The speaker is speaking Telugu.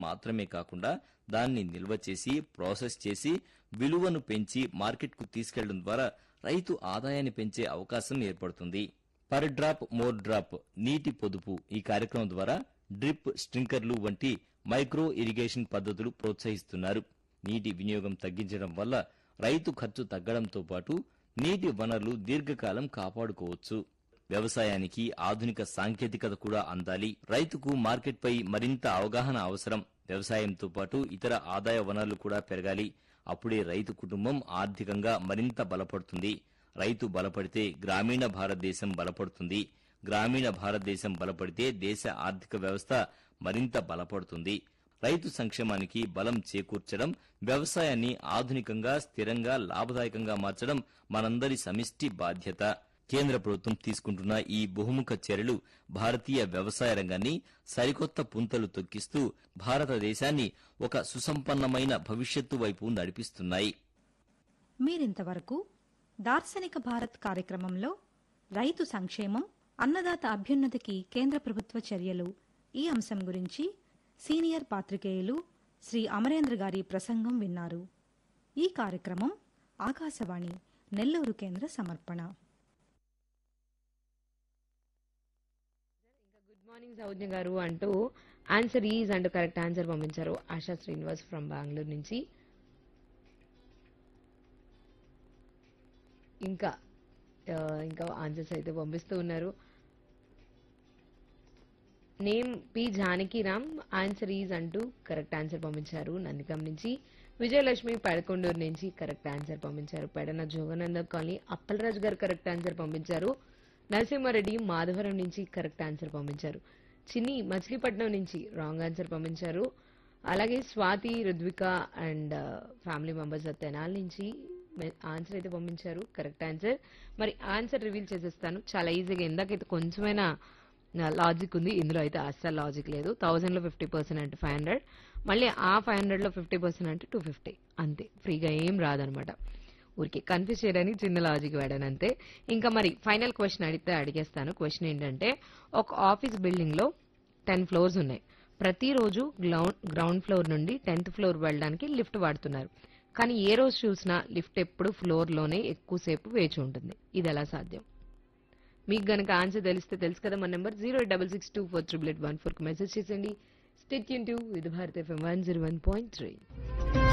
మాత్రమే కాకుండా దాన్ని నిల్వ చేసి ప్రాసెస్ చేసి విలువను పెంచి మార్కెట్కు తీసుకెళ్లడం ద్వారా రైతు ఆదాయాన్ని పెంచే అవకాశం ఏర్పడుతుంది పర్ డ్రాప్ మోర్ డ్రాప్ నీటి పొదుపు ఈ కార్యక్రమం ద్వారా డ్రిప్ స్ప్రింకర్లు వంటి మైక్రో ఇరిగేషన్ పద్ధతులు ప్రోత్సహిస్తున్నారు నీటి వినియోగం తగ్గించడం వల్ల రైతు ఖర్చు తగ్గడంతో పాటు నీటి వనరులు దీర్ఘకాలం కాపాడుకోవచ్చు వ్యవసాయానికి ఆధునిక సాంకేతికత కూడా అందాలి రైతుకు మార్కెట్పై మరింత అవగాహన అవసరం వ్యవసాయంతో పాటు ఇతర ఆదాయ వనరులు కూడా పెరగాలి అప్పుడే రైతు కుటుంబం ఆర్థికంగా మరింత బలపడుతుంది రైతు బలపడితే గ్రామీణ భారతదేశం బలపడుతుంది గ్రామీణ భారతదేశం బలపడితే దేశ ఆర్థిక వ్యవస్థ మరింత బలపడుతుంది రైతు సంక్షేమానికి బలం చేకూర్చడం వ్యవసాయాన్ని ఆధునికంగా స్థిరంగా లాభదాయకంగా మార్చడం మనందరి సమిష్టి బాధ్యత కేంద్ర ప్రభుత్వం తీసుకుంటున్న ఈ బహుముఖ చర్యలు భారతీయ వ్యవసాయ రంగాన్ని సరికొత్త పుంతలు తొక్కిస్తూ భారతదేశాన్ని ఒక సుసంపన్నమైన భవిష్యత్తు వైపు నడిపిస్తున్నాయి మీరింతవరకు దార్శనిక భారత్ కార్యక్రమంలో రైతు సంక్షేమం అన్నదాత అభ్యున్నతికి కేంద్ర ప్రభుత్వ చర్యలు ఈ అంశం గురించి సీనియర్ పాత్రికేయులు శ్రీ అమరేంద్ర గారి ప్రసంగం విన్నారు ఈ కార్యక్రమం ఆకాశవాణి నెల్లూరు కేంద్ర సమర్పణ గుడ్ మార్నింగ్ సౌజ్ఞ గారు అంటూ ఆన్సర్ ఈజ్ అంటూ కరెక్ట్ ఆన్సర్ పంపించారు ఆశా శ్రీనివాస్ ఫ్రమ్ బెంగళూరు నుంచి ఇంకా ఆ, ఇంకా ఆన్సర్స్ అయితే పంపిస్తూ ఉన్నారు name P Janakiram answer is అంటూ కరెక్ట్ ఆన్సర్ పంపించారు నందికం నుంచి విజయలక్ష్మి పెడకొండూరు నుంచి కరెక్ట్ ఆన్సర్ పంపించారు పెడన జోగనంద కాలనీ అప్పలరాజు గారు కరెక్ట్ ఆన్సర్ పంపించారు నరసింహారెడ్డి మాధవరం నుంచి కరెక్ట్ ఆన్సర్ పంపించారు చిన్ని మచిలీపట్నం నుంచి రాంగ్ ఆన్సర్ పంపించారు అలాగే Swathi Rudvika and family members Tenala నుంచి ఆన్సర్ అయితే పంపించారు కరెక్ట్ ఆన్సర్ మరి ఆన్సర్ రివీల్ చేసేస్తాను చాలా ఈజీగా ఇందాకైతే కొంచెమైనా లాజిక్ ఉంది ఇందులో అయితే అస్సలు లాజిక్ లేదు థౌసండ్ లో ఫిఫ్టీ పర్సెంట్ అంటే ఫైవ్ హండ్రెడ్ మళ్ళీ ఆ ఫైవ్ హండ్రెడ్ లో ఫిఫ్టీ పర్సెంట్ అంటే టూ ఫిఫ్టీ అంతే ఫ్రీగా ఏం రాదనమాట ఊరికి కన్ఫ్యూజ్ చేయడానికి చిన్న లాజిక్ వాడాను అంతే ఇంకా మరి ఫైనల్ క్వశ్చన్ అడిగితే అడిగేస్తాను క్వశ్చన్ ఏంటంటే ఒక ఆఫీస్ బిల్డింగ్ లో టెన్ ఫ్లోర్స్ ఉన్నాయి ప్రతిరోజు గ్రౌండ్ గ్రౌండ్ ఫ్లోర్ నుండి టెన్త్ ఫ్లోర్ వెళ్ళడానికి లిఫ్ట్ వాడుతున్నారు కానీ ఏ రోజు చూసినా లిఫ్ట్ ఎప్పుడు ఫ్లోర్ లోనే ఎక్కువసేపు వేచి ఉంటుంది ఇది ఎలా సాధ్యం మీకు గనక ఆన్సర్ తెలిస్తే తెలుసు కదా మన number zero double six two four triple eight one four కి మెసేజ్ చేసేయండి స్టేట్ యూన్ to with Bharat FM one zero one point three